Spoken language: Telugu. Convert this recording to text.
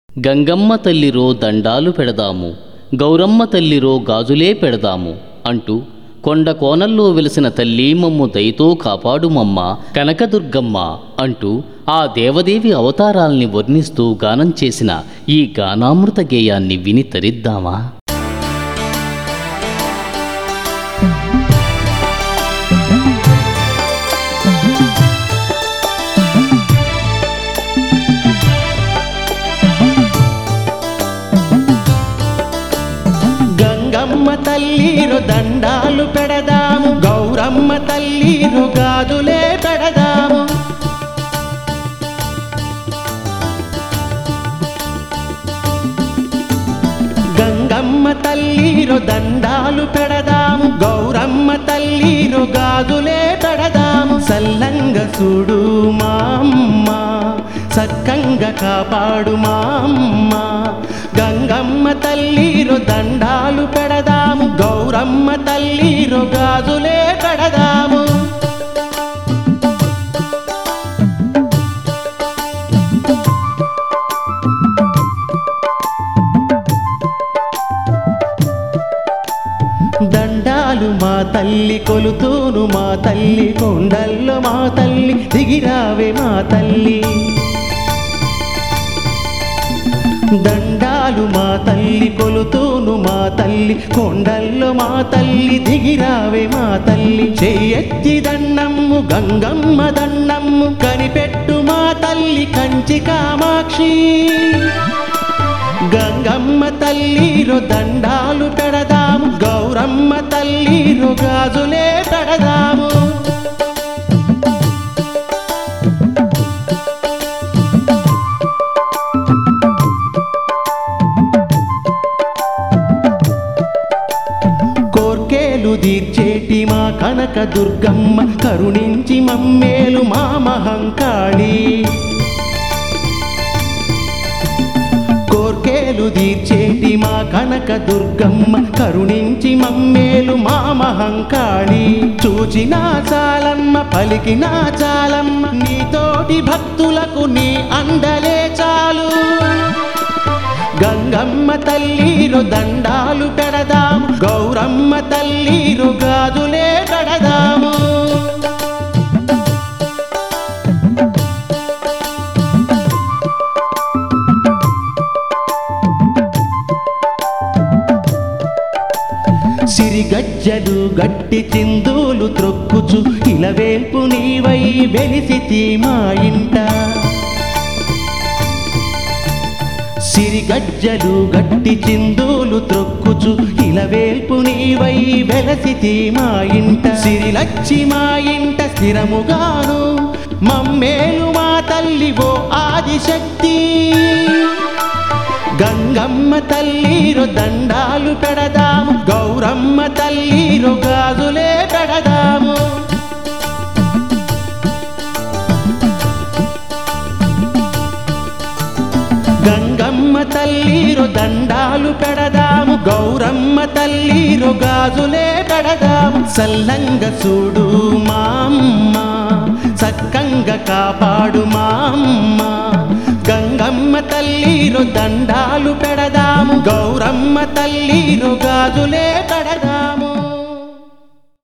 గంగమ్మ తల్లిరో దండాలు పెడదాము గౌరమ్మ తల్లిరో గాజులే పెడదాము అంటూ కొండ కోనల్లో వెలిసిన తల్లి మమ్ము దయతో కాపాడుమమ్మ కనకదుర్గమ్మ అంటూ ఆ దేవదేవి అవతారాల్ని వర్ణిస్తూ గానం చేసిన ఈ గానామృత గేయాన్ని విని తరిద్దామా గంగమ్మ తల్లిరు దండాలు పెడదాము గౌరమ్మ తల్లిరు గాజులే పెడదాము గంగమ్మ తల్లిరు దండాలు పెడదాము గౌరమ్మ తల్లిరు గాజులే పెడదాము సల్లంగ చూడు మా అమ్మ సక్కంగా కాపాడు మా అమ్మ గంగమ్మ తల్లిరు దండాలు పెడదాము గౌరమ్మ తల్లిరు గాజులే పెడదాము దండాలు మా తల్లి కొలుతూను మా తల్లి కొండల్లో మా తల్లి దిగిరావే మా తల్లి దండాలు మా తల్లి కొలుతూను మా తల్లి కొండల్లో మా తల్లి దిగిరావే మా తల్లి చెయ్యెత్తి దండమ్ము గంగమ్మ దండమ్ము కనిపెట్టు మా తల్లి కంచి కామాక్షి గంగమ్మ తల్లిరు దండాలు పెడదాము గౌరమ్మ తల్లిరు గాజులే పెడదాము కోర్కేలు తీర్చేటి మా కనక దుర్గమ్మ కరుణించి మమ్మేలు మా మహంకాళి కోర్కేలు తీర్చేటి మా కనక దుర్గమ్మ కరుణించి మమ్మేలు మా మహంకాళి చూచిన చాలమ్మ పలికిన చాలమ్మ నీతోటి భక్తులకు నీ అందలే చాలు గంగమ్మ తల్లిరు దండాలు పెడదాము గౌరమ్మ తల్లిరు గాజులే పెడదాము సిరిగజ్జలు గట్టి చిందులు త్రొక్కుచు ఇలవేల్పు నీవై వెలిసితి మా ఇంట సిరిగజ్జలు గట్టి చిందులు త్రొక్కుచు ఇలవేల్పు నీవై వెలసితి మా ఇంట సిరిలచ్చి మా ఇంట స్థిరముగాను మమ్మేలు మా తల్లివో ఆదిశక్తి గంగమ్మ తల్లిరు దండాలు పెడదాము గౌరమ్మ తల్లిరు గాజులే పెడదాము గంగమ్మ తల్లిరు దండాలు పెడదాము గౌరమ్మ తల్లిరు గాజులే పెడదాము సల్లంగ చూడు మా అమ్మ సక్కంగా కాపాడు మా అమ్మ గంగమ్మ తల్లిరు దండాలు పెడదాము గౌరమ్మ తల్లిరు గాజులే పెడదాము